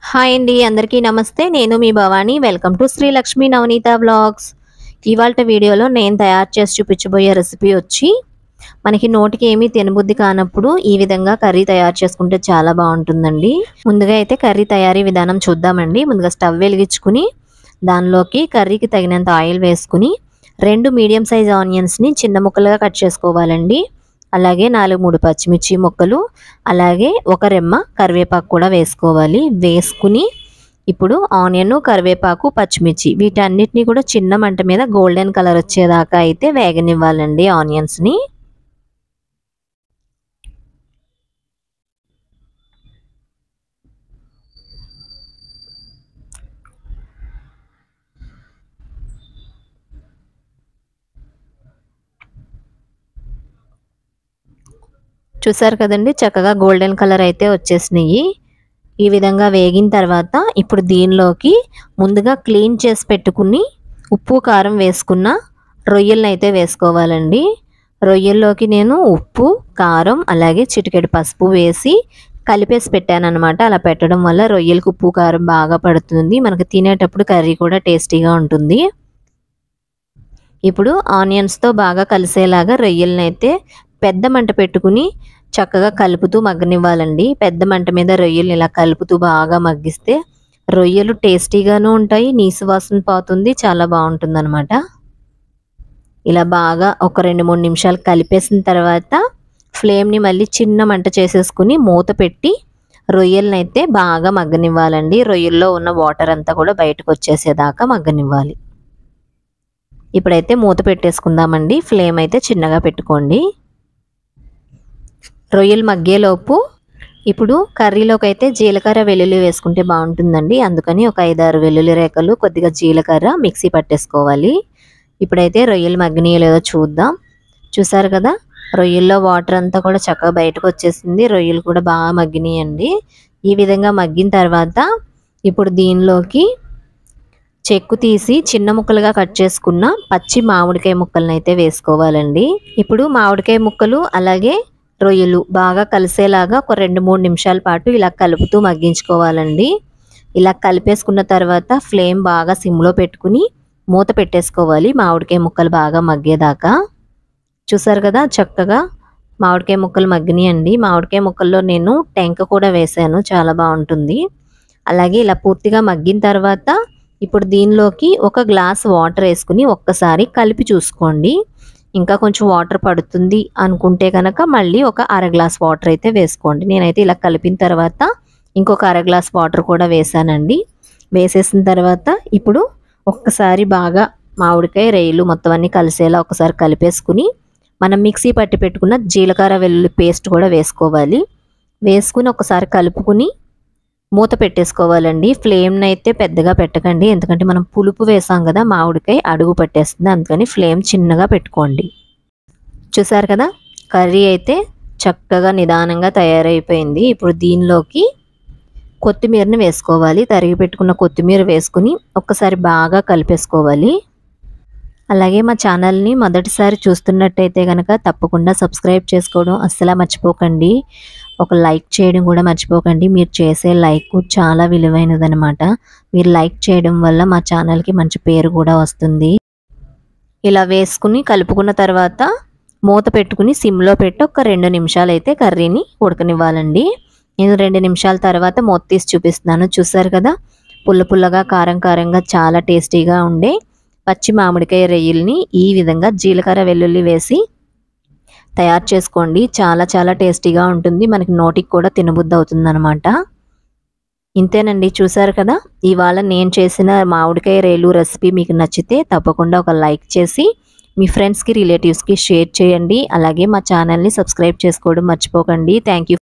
hi అండి అందరికీ నమస్తే నేను మీ Bhavani welcome to Shri Lakshmi Navaneetha blogs ఇవాళ వీడియోలో నేను తయారు చేసి చూపించబోయే రెసిపీ వచ్చి మనకి నోటికి ఏమీ తినబుద్ధి కానప్పుడు ఈ విధంగా కర్రీ తయారు చేసుకుంటే చాలా బాగుంటుందండి ముందుగా అయితే కర్రీ తయారీ విధానం చూద్దామండి ముందుగా స్టవ్ వెలిగించుకుని దానిలోకి కర్రీకి తగినంత ఆయిల్ వేసుకుని రెండు మీడియం సైజ్ ఆనియన్స్ని చిన్న ముక్కలుగా కట్ చేసుకోవాలండి అలాగే నాలుగు మూడు పచ్చిమిర్చి ముక్కలు అలాగే ఒక రెమ్మ కరివేపాకు కూడా వేసుకోవాలి వేసుకుని ఇప్పుడు ఆనియన్ కరివేపాకు పచ్చిమిర్చి వీటన్నిటిని కూడా చిన్న మంట మీద గోల్డెన్ కలర్ వచ్చేదాకా అయితే వేగనివ్వాలండి ఆనియన్స్ని చూసారు కదండి చక్కగా గోల్డెన్ కలర్ అయితే వచ్చేసినాయి ఈ విధంగా వేగిన తర్వాత ఇప్పుడు దీనిలోకి ముందుగా క్లీన్ చేసి పెట్టుకుని ఉప్పు కారం వేసుకున్న రొయ్యలను అయితే వేసుకోవాలండి రొయ్యల్లోకి నేను ఉప్పు కారం అలాగే చిటికెడు పసుపు వేసి కలిపేసి పెట్టాను అనమాట అలా పెట్టడం వల్ల రొయ్యలకు ఉప్పు కారం బాగా పడుతుంది మనకు తినేటప్పుడు కర్రీ కూడా టేస్టీగా ఉంటుంది ఇప్పుడు ఆనియన్స్తో బాగా కలిసేలాగా రొయ్యలను అయితే పెద్ద మంట పెట్టుకుని చక్కగా కలుపుతూ మగ్గనివ్వాలండి పెద్ద మంట మీద రొయ్యలు ఇలా కలుపుతూ బాగా మగ్గిస్తే రొయ్యలు టేస్టీగాను ఉంటాయి నీసు వాసన పోతుంది చాలా బాగుంటుంది అనమాట ఇలా బాగా ఒక రెండు మూడు నిమిషాలు కలిపేసిన తర్వాత ఫ్లేమ్ని మళ్ళీ చిన్న మంట చేసేసుకుని మూత పెట్టి రొయ్యలను అయితే బాగా మగ్గనివ్వాలండి రొయ్యల్లో ఉన్న వాటర్ అంతా కూడా బయటకు వచ్చేసేదాకా మగ్గనివ్వాలి ఇప్పుడైతే మూత పెట్టేసుకుందామండి ఫ్లేమ్ అయితే చిన్నగా పెట్టుకోండి రొయ్యలు మగ్గేలోపు ఇప్పుడు కర్రీలోకి అయితే జీలకర్ర వెల్లుల్లి వేసుకుంటే బాగుంటుందండి అందుకని ఒక ఐదారు వెల్లుల్లి రేఖలు కొద్దిగా జీలకర్ర మిక్సీ పట్టేసుకోవాలి ఇప్పుడైతే రొయ్యలు మగ్గినాయో లేదో చూద్దాం చూసారు కదా రొయ్యల్లో వాటర్ అంతా కూడా చక్కగా బయటకు వచ్చేసింది రొయ్యలు కూడా బాగా మగ్గినాయండి ఈ విధంగా మగ్గిన తర్వాత ఇప్పుడు దీనిలోకి చెక్కు తీసి చిన్న ముక్కలుగా కట్ చేసుకున్న పచ్చి మామిడికాయ ముక్కలను అయితే వేసుకోవాలండి ఇప్పుడు మామిడికాయ ముక్కలు అలాగే రొయ్యలు బాగా కలిసేలాగా ఒక రెండు మూడు నిమిషాల పాటు ఇలా కలుపుతూ మగ్గించుకోవాలండి ఇలా కలిపేసుకున్న తర్వాత ఫ్లేమ్ బాగా సిమ్లో పెట్టుకుని మూత పెట్టేసుకోవాలి మామిడికాయ ముక్కలు బాగా మగ్గేదాకా చూసారు కదా చక్కగా మామిడికాయ ముక్కలు మగ్గినాయండి మామిడికాయ ముక్కల్లో నేను టెంక కూడా వేసాను చాలా బాగుంటుంది అలాగే ఇలా పూర్తిగా మగ్గిన తర్వాత ఇప్పుడు దీనిలోకి ఒక గ్లాస్ వాటర్ వేసుకుని ఒక్కసారి కలిపి చూసుకోండి ఇంకా కొంచెం వాటర్ పడుతుంది అనుకుంటే కనుక మళ్ళీ ఒక అర గ్లాస్ వాటర్ అయితే వేసుకోండి నేనైతే ఇలా కలిపిన తర్వాత ఇంకొక అర గ్లాస్ వాటర్ కూడా వేసానండి వేసేసిన తర్వాత ఇప్పుడు ఒక్కసారి బాగా మామిడికాయ రేయిలు మొత్తం అన్నీ కలిసేలా ఒకసారి కలిపేసుకుని మనం మిక్సీ పట్టి పెట్టుకున్న జీలకర్ర వెల్లుల్లి పేస్ట్ కూడా వేసుకోవాలి వేసుకుని ఒకసారి కలుపుకుని మూత పెట్టేసుకోవాలండి ఫ్లేమ్ని అయితే పెద్దగా పెట్టకండి ఎందుకంటే మనం పులుపు వేసాం కదా మామిడికాయ అడుగు పట్టేస్తుంది అందుకని ఫ్లేమ్ చిన్నగా పెట్టుకోండి చూసారు కదా కర్రీ అయితే చక్కగా నిదానంగా తయారైపోయింది ఇప్పుడు దీనిలోకి కొత్తిమీరని వేసుకోవాలి తరిగి పెట్టుకున్న కొత్తిమీర వేసుకుని ఒక్కసారి బాగా కలిపేసుకోవాలి అలాగే మా ఛానల్ని మొదటిసారి చూస్తున్నట్టయితే కనుక తప్పకుండా సబ్స్క్రైబ్ చేసుకోవడం అస్సలు మర్చిపోకండి ఒక లైక్ చేయడం కూడా మర్చిపోకండి మీరు చేసే లైక్ చాలా విలువైనదనమాట మీరు లైక్ చేయడం వల్ల మా ఛానల్కి మంచి పేరు కూడా వస్తుంది ఇలా వేసుకుని కలుపుకున్న తర్వాత మూత పెట్టుకుని సిమ్లో పెట్టి ఒక రెండు నిమిషాలు అయితే కర్రీని ఉడకనివ్వాలండి నేను రెండు నిమిషాల తర్వాత మూత తీసి చూపిస్తున్నాను చూసారు కదా పుల్ల పుల్లగా కారం కారంగా చాలా టేస్టీగా ఉండే పచ్చి మామిడికాయ రొయ్యల్ని ఈ విధంగా జీలకర్ర వెల్లుల్లి వేసి తయారు చేసుకోండి చాలా చాలా టేస్టీగా ఉంటుంది మనకి నోటికి కూడా తినబుద్ధి అవుతుంది అనమాట ఇంతేనండి చూసారు కదా ఇవాళ నేను చేసిన మామిడికాయ రేలు రెసిపీ మీకు నచ్చితే తప్పకుండా ఒక లైక్ చేసి మీ ఫ్రెండ్స్కి రిలేటివ్స్కి షేర్ చేయండి అలాగే మా ఛానల్ని సబ్స్క్రైబ్ చేసుకోవడం మర్చిపోకండి థ్యాంక్